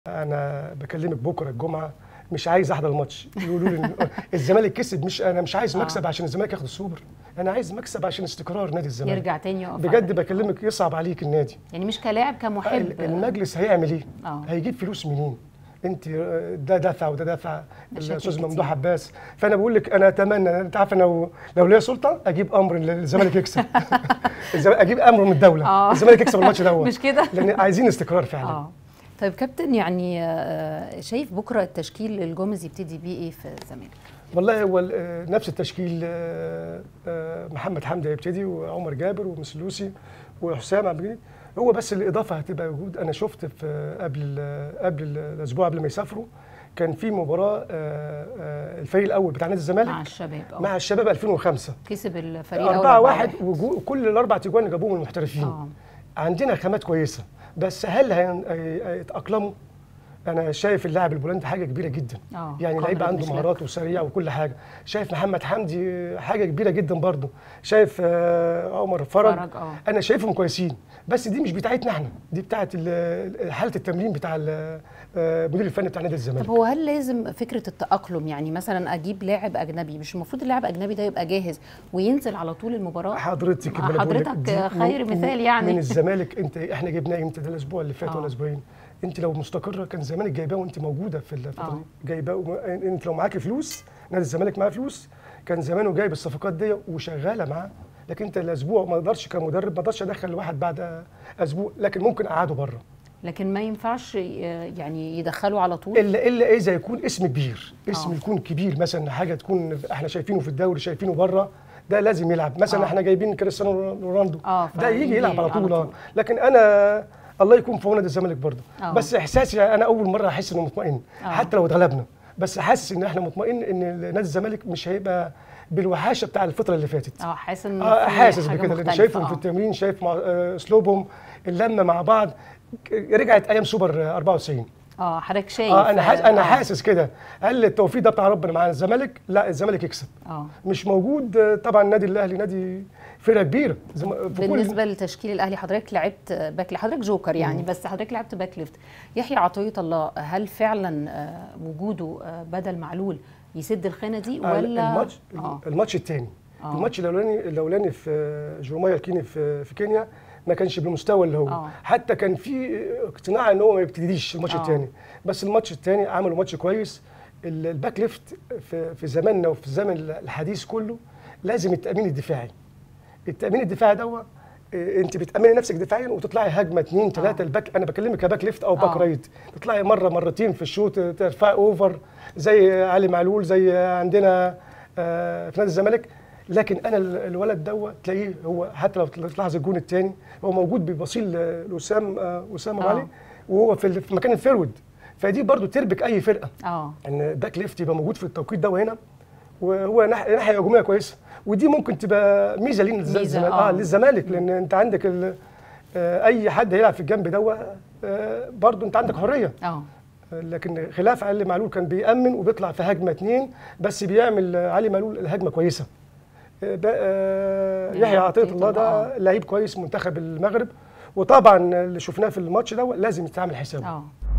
انا بكلمك بكره الجمعه مش عايز احضر الماتش يقولوا لي إن الزمالك كسب مش انا مش عايز مكسب عشان الزمالك ياخد السوبر انا عايز مكسب عشان استقرار نادي الزمالك يرجع تاني يقف بجد على- بكلمك يصعب عليك النادي يعني مش كلاعب كمحب المجلس هيعمل ايه آه. هيجيب فلوس منين انت ده دفع وده دفع مشاكل الاستاذ كتير. ممدوح عباس فانا بقول لك انا اتمنى انت عارف أنا لو لو ليا سلطه اجيب امر إن الزمالك يكسب الزمالك- اجيب امر من الدوله آه. الزمالك يكسب الماتش دوت مش كده؟ لان عايزين استقرار فعلا اه طيب كابتن يعني آه، شايف بكره التشكيل اللي الجومز يبتدي بيه ايه في الزمالك؟ والله هو ال- آه، نفس التشكيل آه، آه، محمد حمدي هيبتدي وعمر جابر ومسلوسي وحسام عبد المجيد هو بس الاضافه هتبقى وجود انا شفت في قبل ال- قبل ال- الاسبوع قبل ما يسافروا كان في مباراه آه، آه، الفريق الاول بتاع نادي الزمالك مع الشباب اه مع الشباب 2005 كسب الفريق الاول 4 1 واحد. وكل الاربع تجوان اللي جابوهم المحترفين اه عندنا خامات كويسه بس هل هين- هي- هيتاقلموا انا شايف اللاعب البولندي حاجه كبيره جدا اه يعني قادر لعيب عنده بنسلك. مهارات وسريع وكل حاجه شايف محمد حمدي حاجه كبيره جدا برضه شايف آه، عمر فرج فرج اه انا شايفهم كويسين بس دي مش بتاعتنا احنا دي بتاعت ال- حاله التمرين بتاع ال- آه، المدير الفني بتاع نادي الزمالك طب هو هل لازم فكره التاقلم يعني مثلا اجيب لاعب اجنبي مش المفروض اللاعب الاجنبي ده يبقى جاهز وينزل على طول المباراه حضرتك مع ما أنا بقول لك حضرتك دي خير من- مثال يعني. من الزمالك انت احنا جبناه امتى ده الاسبوع اللي فات آه. ولا اسبوعين انت لو مستقره كان الزمالك جايباه وانت موجوده في الفتره آه. دي جايباه وم- انت لو معاكي فلوس نادي الزمالك معاه فلوس كان زمانه جايب الصفقات دي وشغاله معاه لكن انت الاسبوع ما اقدرش كمدرب ما اقدرش ادخل واحد بعد اسبوع لكن ممكن اقعده بره لكن ما ينفعش ي- يعني يدخلوا على طول الا الا اذا يكون اسم كبير اسم آه. يكون كبير مثلا حاجه تكون احنا شايفينه في الدوري شايفينه بره ده لازم يلعب مثلا آه. احنا جايبين كريستيانو رونالدو اه ده يجي فيجي يلعب على على طول آه. طول. لكن انا الله يكون في عون نادي الزمالك برضه آه. بس احساسي انا اول مره احس انه مطمئن آه. حتى لو اتغلبنا بس حاسس ان احنا مطمئن ان نادي الزمالك مش هيبقى بالوحاشه بتاع الفتره اللي فاتت اه حاسس ان اه في حاسس حاجة بكده لان مختلفة، شايفهم آه. في التمرين شايف مع آه، اسلوبهم اللمه مع بعض ك- رجعت ايام سوبر آه، 94 اه حضرتك شايف اه انا حاسس انا آه. حاسس كده هل التوفيق ده بتاع ربنا مع الزمالك لا الزمالك يكسب اه مش موجود آه، طبعا النادي الاهلي نادي فرقه كبيره زم- في كل بالنسبه لتشكيل الاهلي حضرتك لعبت باك حضرتك جوكر يعني بس حضرتك لعبت باك ليفت يحيى عطيه الله هل فعلا آه، وجوده آه، بدل معلول يسد الخانه دي آه، ولا الماتش اه الماتش الثاني آه. الماتش الاولاني الاولاني في جرومايا الكيني في في كينيا ما كانش بالمستوى اللي هو آه. حتى كان في اقتناع ان هو ما يبتديش الماتش آه. الثاني بس الماتش الثاني عملوا ماتش كويس ال- الباك ليفت في في زماننا وفي الزمن الحديث كله لازم التامين الدفاعي التامين الدفاعي دوت إيه، انت بتامني نفسك دفاعيا وتطلعي هجمه اثنين ثلاثه آه. الباك انا بكلمك كباك ليفت او باك آه. رايت تطلعي مره مرتين في الشوط ترفعي اوفر زي علي معلول زي عندنا آه، في نادي الزمالك لكن انا ال- الولد دوت تلاقيه هو حتى لو تلاحظ الجون الثاني هو موجود بيبصيل ل- لوسام آه، وسام ابو آه. علي وهو في ال- في مكان الفيرود فدي برضو تربك اي فرقه اه ان باك ليفت يبقى موجود في التوقيت ده وهنا وهو ناح- ناحيه هجوميه كويسه ودي ممكن تبقى ميزه لينا ميزة، للزمالك آه. اه للزمالك لان انت عندك ال- آه، اي حد هيلعب في الجنب دوت آه، برضو انت عندك حريه اه لكن خلاف علي معلول كان بيأمن وبيطلع في هجمه اتنين بس بيعمل آه، علي معلول الهجمه كويسه آه، ده آه، يحيى عطيه الله ده لعيب كويس منتخب المغرب وطبعا اللي شفناه في الماتش ده لازم يتعمل حسابه اه